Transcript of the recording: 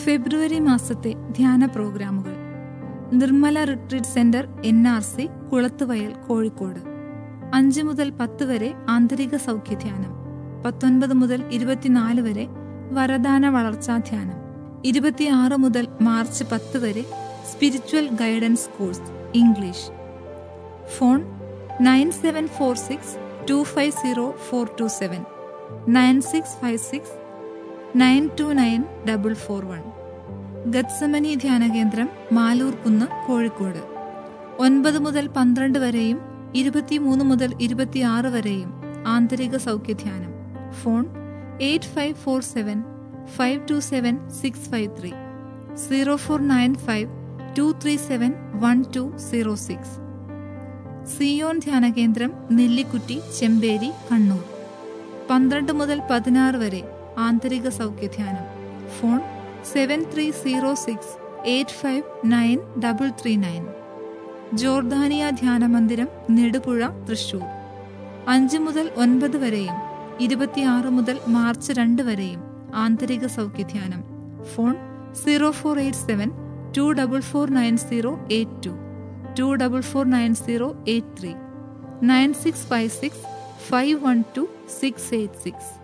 ഫെബ്രുവരി മാസത്തെ ധ്യാന പ്രോഗ്രാമുകൾ Nirmala retreat centre N R C Kulathuvayal Kozhikode അഞ്ച് മുതൽ പത്ത് വരെ ആന്തരിക സൗഖ്യ ധ്യാനം പത്തൊൻപത് മുതൽ ഇരുപത്തിനാല് വരെ വരദാന വളർച്ചാ ധ്യാനം ഇരുപത്തിയാറ് മുതൽ മാർച്ച് പത്ത് വരെ spiritual guidance course English phone nine seven four six two five zero four two seven nine six five six nine two nine double four one Gethsemane ധ്യാന കേന്ദ്രം മാലൂർ കുന്ന് കോഴിക്കോട് ഒൻപത് മുതൽ പന്ത്രണ്ട് വരെയും ഇരുപത്തിമൂന്ന് മുതൽ ഇരുപത്തിയാറ് വരെയും ആന്തരിക സൗഖ്യ ധ്യാനം phone eight five four seven five two seven six five three zero four nine five two three seven one two zero six Zion ധ്യാന കേന്ദ്രം നെല്ലിക്കുറ്റി ചെമ്പേരി കണ്ണൂർ പന്ത്രണ്ട് മുതൽ പതിനാറ് വരെ ആന്തരിക സൗഖ്യ ധ്യാനം phone seven three zero six eight five nine double three nine Jordania ധ്യാന മന്ദിരം നെടുപുഴ തൃശൂർ അഞ്ച് മുതൽ ഒൻപത് വരെയും ഇരുപത്തിയാറ് മുതൽ മാർച്ച് രണ്ട് വരെയും ആന്തരിക സൗഖ്യ ധ്യാനം phone zero four eight seven two double four nine zero eight two two double four nine zero eight three nine six five six five one two six eight six